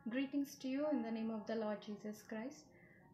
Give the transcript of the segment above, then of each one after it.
Greetings to you in the name of the Lord Jesus Christ.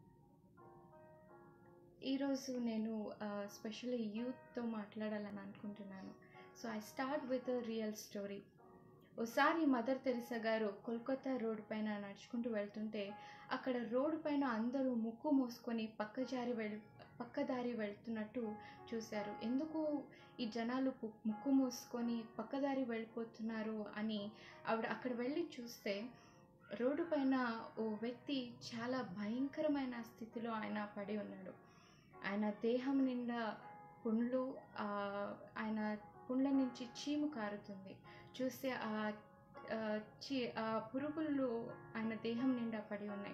ఈరోజు నేను specially యూత్తో మాట్లాడాలని అనుకుంటున్నాను so I start with real story ఒకసారి మదర్ తెరిసా గారు కోల్కతా రోడ్ పైన నడుచుకుంటూ వెళ్తుంటే అక్కడ రోడ్డు పైన అందరూ ముక్కు మూసుకొని పక్క జారి వెళ్ పక్కదారి వెళ్తున్నట్టు చూశారు ఎందుకు ఈ జనాలు పు- ముక్కు మూసుకొని పక్కదారి వెళ్ళిపోతున్నారు అని ఆవిడ అక్కడ వెళ్ళి చూస్తే రోడ్డు పైన ఓ వ్యక్తి చాలా భయంకరమైన స్థితిలో ఆయన పడి ఉన్నాడు ఆయన దేహం నిండా పుండ్లు ఆ, ఆయన పుండ్ల నుంచి చీము కారుతుంది చూస్తే ఆ ఆ, చీ ఆ పురుగులు ఆయన దేహం నిండా పడి ఉన్నాయి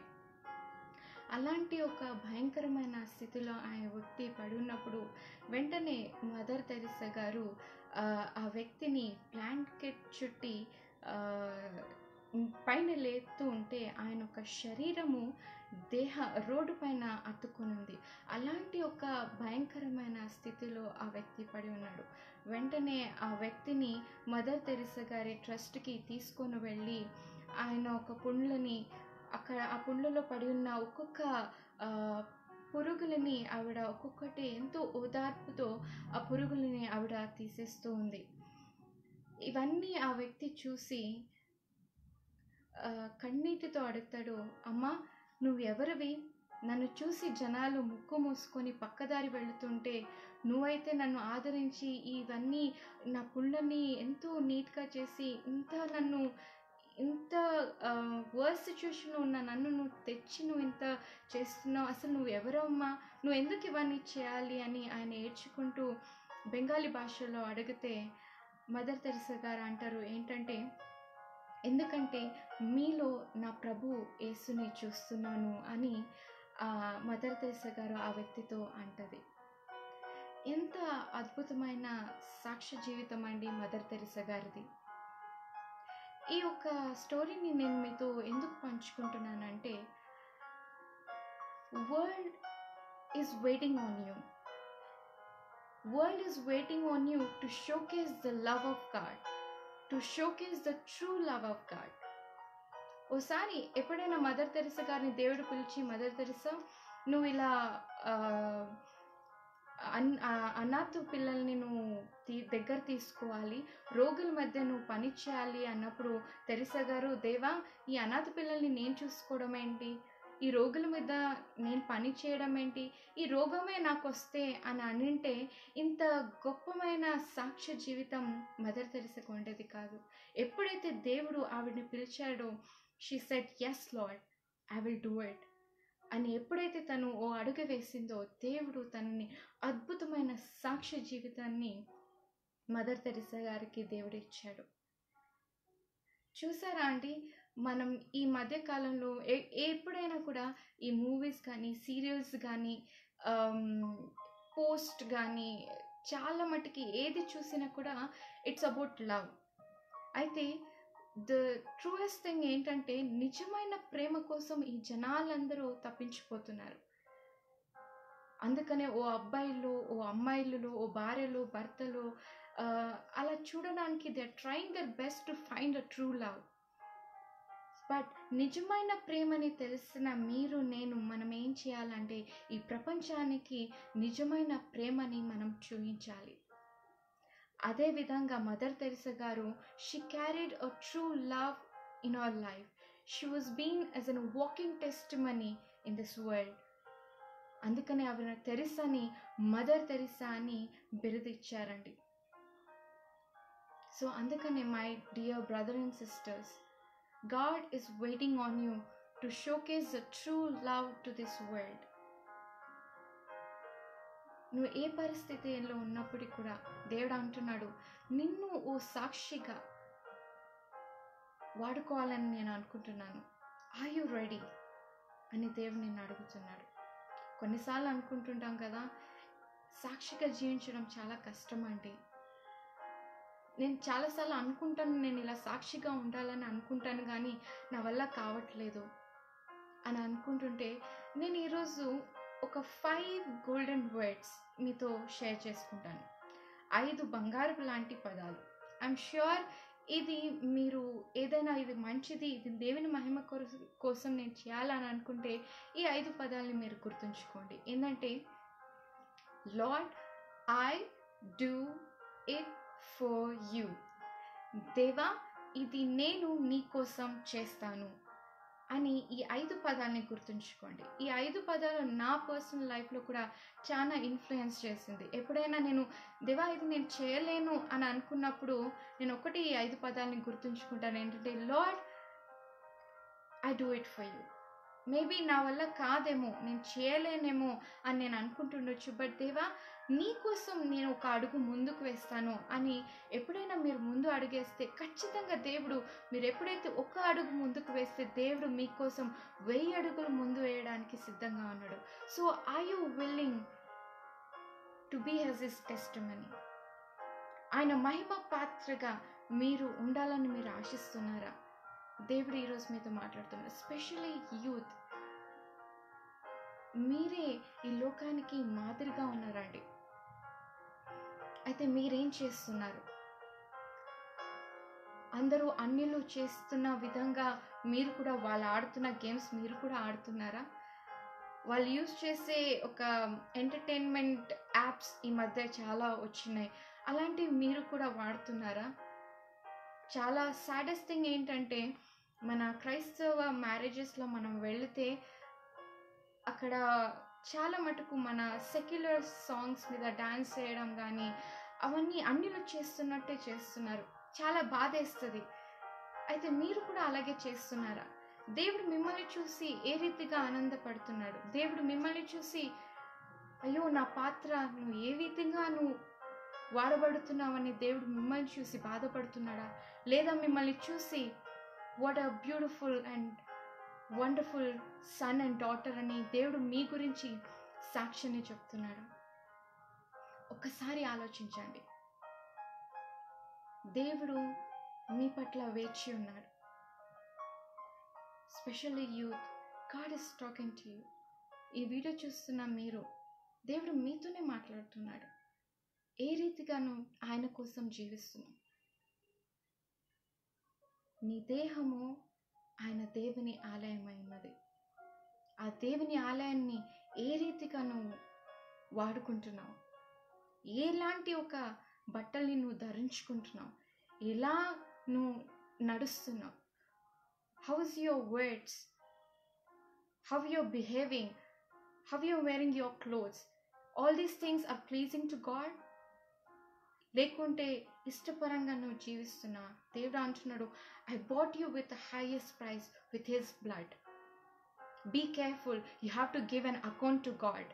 అలాంటి ఒక భయంకరమైన స్థితిలో ఆయన వ్యక్తి పడి ఉన్నప్పుడు వెంటనే మదర్ తెరిసా గారు ఆ, ఆ వ్యక్తిని బ్లాంకెట్ చుట్టి ఆ, పైన లేస్తూ ఉంటే ఆయన ఒక శరీరము దేహ రోడ్డు పైన అతుక్కునుంది అలాంటి ఒక భయంకరమైన స్థితిలో ఆ వ్యక్తి పడి ఉన్నాడు వెంటనే ఆ వ్యక్తిని మదర్ తెరిసా గారి ట్రస్ట్కి తీసుకొని వెళ్ళి ఆయన ఒక పుండ్లని అక్కడ ఆ పుండ్లలో పడి ఉన్న ఒక్కొక్క ఆ, పురుగులని ఆవిడ ఒక్కొక్కటి ఎంతో ఓదార్పుతో ఆ పురుగులని ఆవిడ తీసేస్తూ ఉంది ఇవన్నీ ఆ వ్యక్తి చూసి ఆ, కన్నీటితో అడుగుతాడు అమ్మా నువ్వు ఎవరివి నన్ను చూసి జనాలు ముక్కు మూసుకొని పక్కదారి వెళుతుంటే నువ్వైతే నన్ను ఆదరించి ఇవన్నీ నా పుండ్లని ఎంతో నీట్గా చేసి ఇంత నన్ను ఇంత వర్స్ సిచ్యువేషన్లో ఉన్న నన్ను నువ్వు తెచ్చి నువ్వు ఇంత చేస్తున్నావు అసలు నువ్వు ఎవరమ్మా నువ్వు ఎందుకు ఇవన్నీ చేయాలి అని ఆయన ఏడ్చుకుంటూ బెంగాలీ భాషలో అడిగితే మదర్ తెరిసా గారు అంటారు ఏంటంటే ఎందుకంటే మీలో నా ప్రభు యేసుని చూస్తున్నాను అని ఆ మదర్ తెరిసా గారు ఆ వ్యక్తితో అంటది ఎంత అద్భుతమైన సాక్ష్య జీవితం అండి మదర్ తెరిసా గారిది ఈ యొక్క స్టోరీని నేను మీతో ఎందుకు పంచుకుంటున్నానంటే world is waiting on you world is waiting on you to showcase the love of God to showcase the true love of God ఓసారి ఎప్పుడైనా మదర్ తెరిసా గారిని దేవుడు పిలిచి మదర్ తెరిసా నువ్వు ఇలా ఆ, అన్ ఆ, అనాథ పిల్లల్ని నువ్వు తీ దగ్గర తీసుకోవాలి రోగుల మధ్య నువ్వు పని చేయాలి అన్నప్పుడు తెరిసా గారు దేవా ఈ అనాథ పిల్లల్ని నేను చూసుకోవడం ఏంటి ఈ రోగుల మీద నేను పని చేయడం ఏంటి ఈ రోగమే నాకు వస్తే అని అనింటే ఇంత గొప్పమైన సాక్ష్య జీవితం మదర్ తెరిసకు ఉండేది కాదు ఎప్పుడైతే దేవుడు ఆవిడని పిలిచాడో she said yes Lord I will do it అని ఎప్పుడైతే తను ఓ అడుగు వేసిందో దేవుడు తనని అద్భుతమైన సాక్ష్య జీవితాన్ని మదర్ తెరిసా గారికి దేవుడు ఇచ్చాడు చూసారా అండి మనం ఈ మధ్య కాలంలో ఏ ఎప్పుడైనా కూడా ఈ మూవీస్ కానీ సీరియల్స్ కానీ పోస్ట్ కానీ చాలా మటుకి ఏది చూసినా కూడా ఇట్స్ అబౌట్ లవ్ అయితే ద ట్రూయెస్ట్ థింగ్ ఏంటంటే నిజమైన ప్రేమ కోసం ఈ జనాలందరూ తప్పించిపోతున్నారు అందుకనే ఓ అబ్బాయిలు ఓ అమ్మాయిలు ఓ భార్యలు భర్తలు ఆ, అలా చూడడానికి they are trying their best to find a true love but నిజమైన ప్రేమని తెలిసిన మీరు నేను మనం ఏం చేయాలంటే ఈ ప్రపంచానికి నిజమైన ప్రేమని మనం చూపించాలి అదేవిధంగా మదర్ తెరిసా గారు she carried a true love in our life she was been as an walking testimony in this world అందుకనే ఆవిడ తెరిసాని మదర్ తెరిసా అని బిరుదిచ్చారండి సో అందుకనే my dear brother and sisters God is waiting on you to showcase the true love to this world నువ్వు ఏ పరిస్థితిలో ఉన్నప్పటికీ కూడా దేవుడు అంటున్నాడు నిన్ను ఓ సాక్షిగా వాడుకోవాలని నేను అనుకుంటున్నాను ఆర్ యు రెడీ అని దేవుడు నిన్ను అడుగుతున్నాడు కొన్నిసార్లు అనుకుంటుంటాం కదా సాక్షిగా జీవించడం చాలా కష్టం అండి నేను చాలాసార్లు అనుకుంటాను నేను ఇలా సాక్షిగా ఉండాలని అనుకుంటాను కానీ నా వల్ల కావట్లేదు అని అనుకుంటుంటే నేను ఈరోజు ఒక ఫైవ్ గోల్డెన్ వర్డ్స్ మీతో షేర్ చేసుకుంటాను ఐదు బంగారపు లాంటి పదాలు ఐఎమ్ ష్యూర్ ఇది మీరు ఏదైనా ఇది మంచిది ఇది దేవుని మహిమ కొర- కోసం నేను చేయాలని అనుకుంటే ఈ ఐదు పదాలని మీరు గుర్తుంచుకోండి ఏంటంటే Lord I do it for you దేవా ఇది నేను నీ కోసం చేస్తాను అని ఈ ఐదు పదాలని గుర్తుంచుకోండి ఈ ఐదు పదాలు నా పర్సనల్ లైఫ్లో కూడా చాలా ఇన్ఫ్లుయెన్స్ చేసింది ఎప్పుడైనా నేను దేవా ఇది నేను చేయలేను అని అనుకున్నప్పుడు నేను ఒకటి ఈ ఐదు పదాలని గుర్తుంచుకుంటాను ఏంటంటే Lord I do it for you maybe నా వల్ల కాదేమో నేను చేయలేనేమో అని నేను అనుకుంటుండొచ్చు బట్ దేవా నీ కోసం నేను ఒక అడుగు ముందుకు వేస్తాను అని ఎప్పుడైనా మీరు ముందు అడుగేస్తే ఖచ్చితంగా దేవుడు మీరు ఎప్పుడైతే ఒక అడుగు ముందుకు వేస్తే దేవుడు మీకోసం వెయ్యి అడుగులు ముందు వేయడానికి సిద్ధంగా ఉన్నాడు so I you willing to be his is testimony ఆయన మహిమ పాత్రగా మీరు ఉండాలని మీరు ఆశిస్తున్నారా దేవుడు ఈరోజు మీతో మాట్లాడుతున్నారు ఎస్పెషలీ యూత్ మీరే ఈ లోకానికి మాదిరిగా ఉన్నారండి అయితే మీరేం చేస్తున్నారు అందరూ అన్యులు చేస్తున్న విధంగా మీరు కూడా వాళ్ళు ఆడుతున్న గేమ్స్ మీరు కూడా ఆడుతున్నారా వాళ్ళు యూజ్ చేసే ఒక ఎంటర్టైన్మెంట్ యాప్స్ ఈ మధ్య చాలా వచ్చినాయి అలాంటివి మీరు కూడా వాడుతున్నారా చాలా సాడెస్ట్ థింగ్ ఏంటంటే మన క్రైస్తవ మ్యారేజెస్లో మనం వెళితే అక్కడ చాలా మటుకు మన సెక్యులర్ సాంగ్స్ మీద డాన్స్ చేయడం కానీ అవన్నీ అన్నిలు చేస్తున్నట్టే చేస్తున్నారు చాలా బాధేస్తుంది అయితే మీరు కూడా అలాగే చేస్తున్నారా దేవుడు మిమ్మల్ని చూసి ఏ రీతిగా ఆనందపడుతున్నాడు దేవుడు మిమ్మల్ని చూసి అయ్యో నా పాత్ర నువ్వు ఏ విధంగా నువ్వు వాడబడుతున్నావని దేవుడు మిమ్మల్ని చూసి బాధపడుతున్నాడా లేదా మిమ్మల్ని చూసి what a beautiful and wonderful son and daughter అని దేవుడు మీ గురించి సాక్ష్యాన్ని చెప్తున్నాడు ఒక్కసారి ఆలోచించండి దేవుడు మీ పట్ల వేచి ఉన్నాడు specially youth God is talking to you ఈ వీడియో చూస్తున్న మీరు దేవుడు మీతోనే మాట్లాడుతున్నాడు ఏ రీతిగాను ఆయన కోసం జీవిస్తున్నాం నీ దేహము ఆయన దేవుని ఆలయమై ఉన్నది ఆ దేవుని ఆలయాన్ని ఏ రీతిగా నువ్వు వాడుకుంటున్నావు ఎలాంటి ఒక బట్టల్ని నువ్వు ధరించుకుంటున్నావు ఎలా నువ్వు నడుస్తున్నావు how's your words how your behaving how your wearing your clothes all these things are pleasing to God లేకుంటే ఇష్టపరంగా నువ్వు జీవిస్తున్నా దేవుడు అంటున్నాడు I bought you with highest price with his blood be careful you have to give an account to God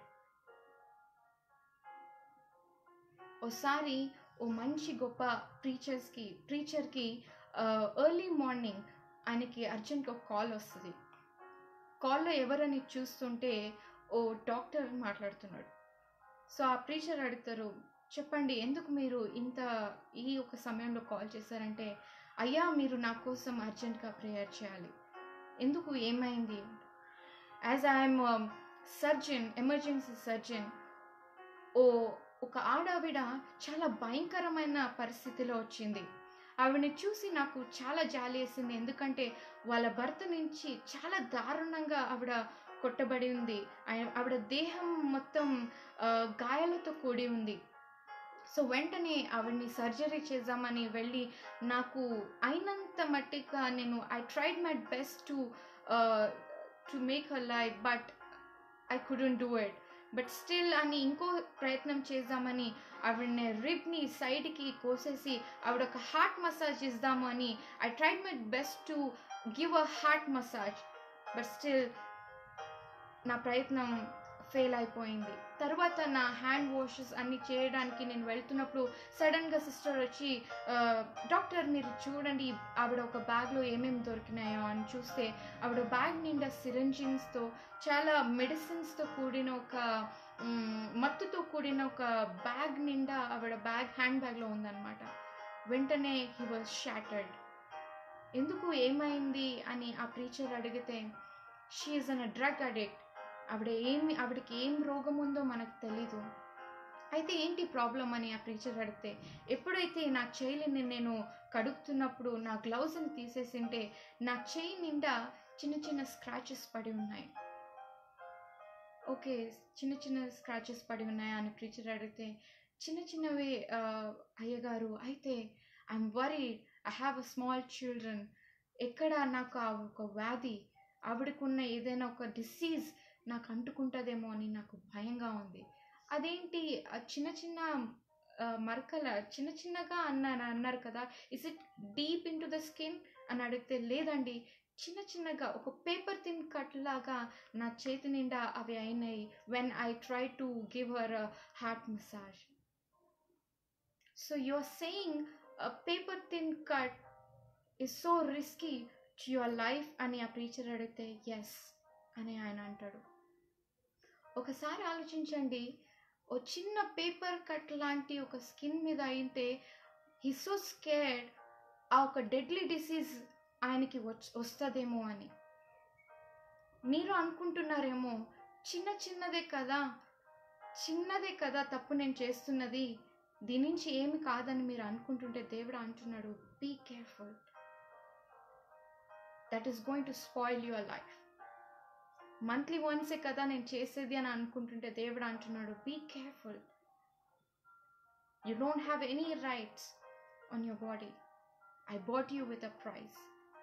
ఓసారి ఓ మంచి గొప్ప ప్రీచర్స్కి ప్రీచర్కి ఎర్లీ మార్నింగ్ ఆయనకి అర్జెంట్గా ఒక కాల్ వస్తుంది కాల్లో ఎవరని చూస్తుంటే ఓ డాక్టర్ మాట్లాడుతున్నాడు సో ఆ ప్రీచర్ అడుగుతారు చెప్పండి ఎందుకు మీరు ఇంత ఈ ఒక సమయంలో కాల్ చేశారంటే అయ్యా మీరు నా కోసం అర్జెంట్గా ప్రేయర్ చేయాలి ఎందుకు ఏమైంది as I'm surgeon emergency surgeon ఓ ఒక ఆడావిడ చాలా భయంకరమైన పరిస్థితిలో వచ్చింది ఆవిడని చూసి నాకు చాలా జాలి వేసింది ఎందుకంటే వాళ్ళ భర్త నుంచి చాలా దారుణంగా ఆవిడ కొట్టబడి ఉంది ఆయ- ఆవిడ దేహం మొత్తం ఆ, గాయాలతో కూడి ఉంది సో వెంటనే ఆవిడని సర్జరీ చేద్దామని వెళ్ళి నాకు అయినంత మట్టిగా నేను I tried my best to to make her life but I couldn't do it but still అని ఇంకో ప్రయత్నం చేద్దామని ఆవిడని రిబ్ని సైడ్కి కోసేసి ఆవిడ ఒక హార్ట్ మసాజ్ ఇద్దాము అని I tried my best to give a heart massage but still నా ప్రయత్నం ఫెయిల్ అయిపోయింది తర్వాత నా హ్యాండ్ వాషెస్ అన్ని చేయడానికి నేను వెళ్తున్నప్పుడు సడన్గా సిస్టర్ వచ్చి "ఆ, డాక్టర్ మీరు చూడండి ఆవిడ ఒక బ్యాగ్లో ఏమేమి దొరికినాయో అని చూస్తే ఆవిడ బ్యాగ్ నిండా సిరంజిన్స్తో చాలా మెడిసిన్స్తో కూడిన ఒక మ్, మత్తుతో కూడిన ఒక బ్యాగ్ నిండా ఆవిడ బ్యాగ్ హ్యాండ్ బ్యాగ్లో ఉందన్నమాట వెంటనే హీ వాజ్ షాటర్డ్ ఎందుకు ఏమైంది అని ఆ ప్రీచర్ అడిగితే షీఈస్ అన్ డ్రగ్ అడిక్ట్ ఆవిడ ఏమి ఆవిడకి ఏం రోగం ఉందో మనకు తెలీదు అయితే ఏంటి ప్రాబ్లం అని ఆ ప్రీచర్ అడిగితే ఎప్పుడైతే నా చేయిని నేను కడుగుతున్నప్పుడు నా గ్లౌజ్ని తీసేసింటే నా చేయి నిండా చిన్న చిన్న స్క్రాచెస్ పడి ఉన్నాయి ఓకే చిన్న చిన్న స్క్రాచెస్ పడి ఉన్నాయా అని ప్రీచర్ అడిగితే చిన్న చిన్నవి ఆ, అయ్యగారు అయితే I'm worry I have a small children ఎక్కడ నాకు ఆ ఒక వ్యాధి ఆవిడకున్న ఏదైనా ఒక డిసీజ్ నాకు అంటుకుంటుందేమో అని నాకు భయంగా ఉంది అదేంటి ఆ చిన్న చిన్న ఆ, మరకల చిన్న చిన్నగా అన్నారు అన్నారు కదా is it deep into the skin అని అడిగితే లేదండి చిన్న చిన్నగా ఒక పేపర్ థిన్ కట్ లాగా నా చేతి నిండా అవి అయినాయి when I try to give her heart massage so you are saying paper thin cut is so risky to your life అని ఆ ప్రీచర్ అడిగితే ఎస్ అని ఆయన అంటాడు ఒకసారి ఆలోచించండి ఓ చిన్న పేపర్ కట్ లాంటి ఒక స్కిన్ మీద అయితే హీ సో స్కేర్డ్ ఆ ఒక డెడ్లీ డిసీజ్ ఆయనకి వచ్ వస్తుందేమో అని మీరు అనుకుంటున్నారేమో చిన్న చిన్నదే కదా చిన్నదే కదా తప్పు నేను చేస్తున్నది దీని నుంచి ఏమి కాదని మీరు అనుకుంటుంటే దేవుడు అంటున్నాడు be careful that is going to spoil your life monthly వన్సే కదా నేను చేసేది అని అనుకుంటుంటే దేవుడు అంటున్నాడు be careful you don't have any rights on your body I bought you with a price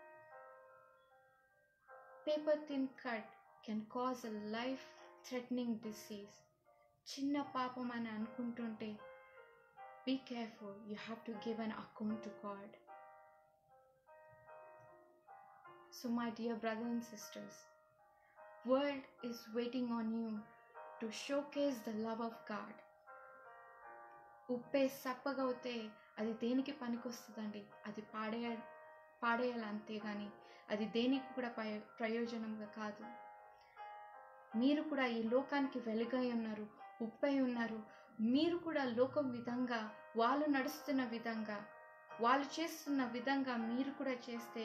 paper thin cut can cause a life threatening disease చిన్న పాపం అని అనుకుంటుంటే be careful you have to give an account to God so my dear brother and sisters world is waiting on you to showcase the love of God. ఉప్పే సప్పగా అవుతే అది దేనికి పనికొస్తుందండి అది పాడేయ పాడేయాలి అంతే కానీ అది దేనికి కూడా ప్రయో ప్రయోజనంగా కాదు మీరు కూడా ఈ లోకానికి వెలుగై ఉన్నారు ఉప్పై ఉన్నారు మీరు కూడా లోకం విధంగా వాళ్ళు నడుస్తున్న విధంగా వాళ్ళు చేస్తున్న విధంగా మీరు కూడా చేస్తే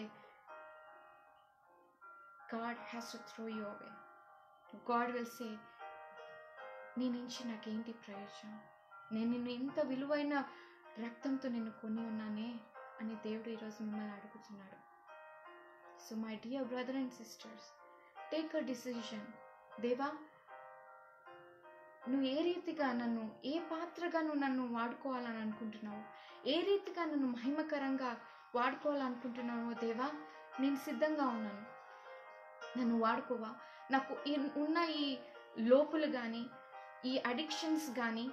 God has to throw you away. God will say, నీ నుంచి నాకేంటి ప్రయోజనం నేను నిన్ను ఇంత విలువైన రక్తంతో నిన్ను కొని ఉన్నానే అని దేవుడు ఈరోజు మిమ్మల్ని అడుగుతున్నాడు so my dear brother and sisters take a decision దేవా నువ్వు ఏ రీతిగా నన్ను ఏ పాత్రగా నువ్వు నన్ను వాడుకోవాలని అనుకుంటున్నావు ఏ రీతిగా నన్ను మహిమకరంగా వాడుకోవాలనుకుంటున్నావో దేవా నేను సిద్ధంగా ఉన్నాను నన్ను వాడుకోవా నాకు ఈ- ఉన్న ఈ లోపులు కానీ ఈ అడిక్షన్స్ కానీ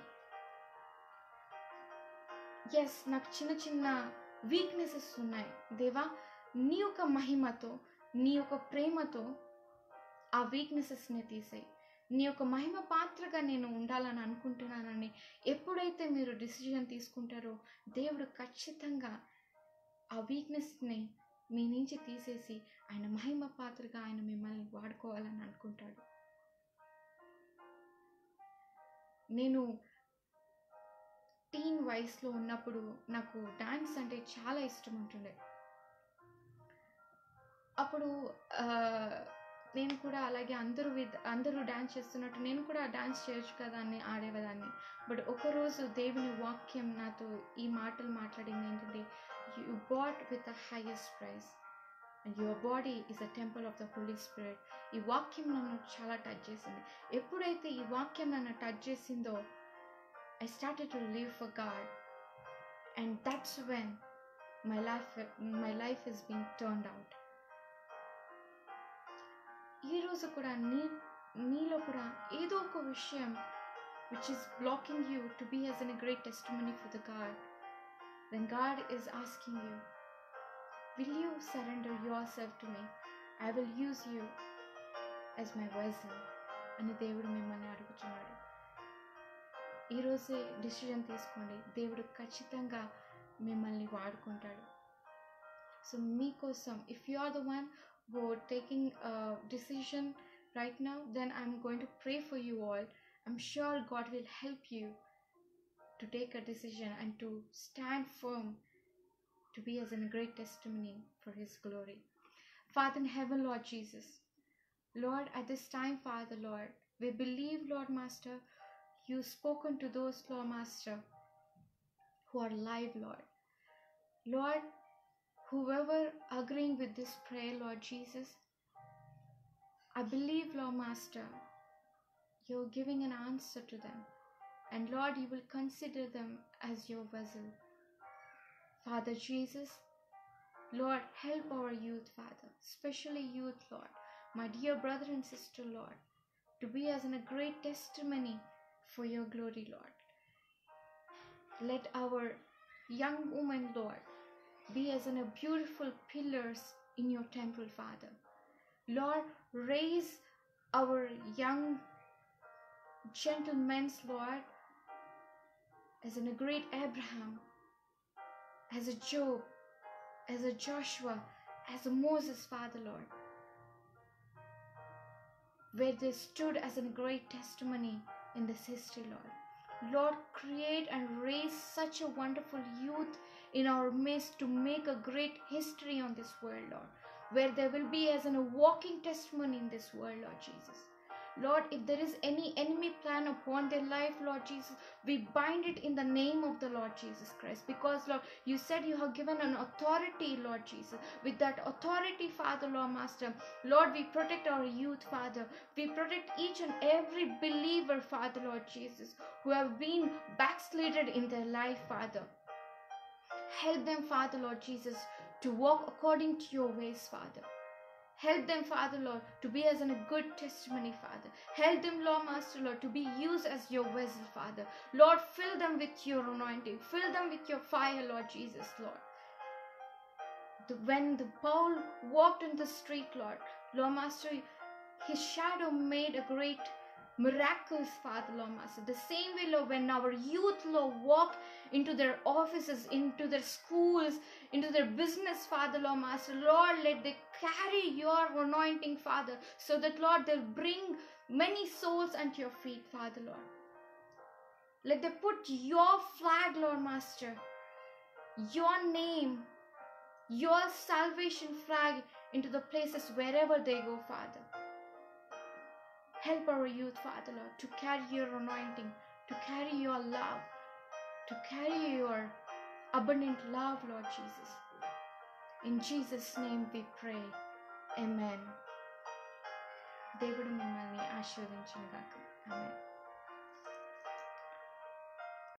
ఎస్ నాకు చిన్న చిన్న వీక్నెసెస్ ఉన్నాయి దేవా నీ యొక్క మహిమతో నీ యొక్క ప్రేమతో ఆ వీక్నెసెస్ని తీసేయి నీ యొక్క మహిమ పాత్రగా నేను ఉండాలని అనుకుంటున్నానని ఎప్పుడైతే మీరు డిసిజన్ తీసుకుంటారో దేవుడు ఖచ్చితంగా ఆ వీక్నెస్ని మీ నుంచి తీసేసి ఆయన మహిమ పాత్రగా ఆయన మిమ్మల్ని వాడుకోవాలని అనుకుంటాడు నేను టీన్ వయసులో ఉన్నప్పుడు నాకు డాన్స్ అంటే చాలా ఇష్టం ఉంటుండే అప్పుడు ఆ, నేను కూడా అలాగే అందరూ విత్ అందరూ డాన్స్ చేస్తున్నట్టు నేను కూడా డాన్స్ చేయొచ్చు కదా అని ఆడేదాన్ని బట్ ఒకరోజు దేవుని వాక్యం నాతో ఈ మాటలు మాట్లాడింది ఏంటంటే you bought with the highest price and your body is a temple of the Holy Spirit ఈ వాక్యం నన్ను చాలా టచ్ చేసింది ఎప్పుడైతే ఈ వాక్యం నన్ను టచ్ చేసిందో I started to live for God and that's when my life my life is being turned out ఈరోజు కూడా నీ నీలో కూడా ఏదో ఒక విషయం which is blocking you to be as an a great testimony for the God then God is asking you Will you surrender yourself to me? I will use you as my vessel. అని దేవుడు మిమ్మల్ని అడుగుతున్నాడు ఈరోజే decision తీసుకోండి దేవుడు ఖచ్చితంగా మిమ్మల్ని వాడుకుంటాడు సో మీకోసం if you are the one who taking decision right now then I'm going to pray for you all I'm sure God will help you to take a decision and to stand firm to be as a great testimony for His glory. Father in heaven, Lord Jesus, Lord, at this time, Father, Lord, we believe, Lord Master, you've spoken to those, Lord Master, who are live, Lord. Lord, whoever agreeing with this prayer, Lord Jesus, I believe, Lord Master, you're giving an answer to them. And Lord, you will consider them as your vessel. Father Jesus, Lord, help our youth, Father, especially youth, Lord, my dear brother and sister, Lord, to be as in a great testimony for your glory, Lord. Let our young women, Lord, be as in a beautiful pillars in your temple, Father. Lord, raise our young gentlemen, Lord, as in a great Abraham, as a Job, as a Joshua, as a Moses, Father, Lord, where they stood as a great testimony in this history, Lord. Lord, create and raise such a wonderful youth in our midst to make a great history on this world, Lord, where there will be as in a walking testimony in this world, Lord Jesus. Lord, if there is any enemy plan upon their life, Lord Jesus, we bind it in the name of the Lord Jesus Christ. Because, Lord, you said you have given an authority, Lord Jesus. With that authority, Father, Lord Master, Lord, we protect our youth, Father. We protect each and every believer, Father, Lord Jesus, who have been backslided in their life, Father. Help them, Father, Lord Jesus, to walk according to your ways, Father. Help them, Father Lord, to be as in a good testimony, Father. Help them, Lord Master Lord, to be used as your vessel, Father. Lord, fill them with your anointing. Fill them with your fire, Lord Jesus, Lord. The, when the Paul walked in the street, Lord, Lord Master, his shadow made a great miracles, Father Lord Master. The same way, Lord, when our youth, Lord, walk into their offices, into their schools, into their business, Father Lord Master, Lord, let they carry your anointing, Father, so that, Lord, they'll bring many souls unto your feet, Father Lord. Let them put your flag, Lord Master, your name, your salvation flag into the places wherever they go, Father. Help our youth, Father Lord, to carry your anointing, to carry your love, to carry your abundant love, Lord Jesus. In Jesus' name we pray. Amen. దేవుడు మిమ్మల్ని ఆశీర్వదించును గాక ఆమె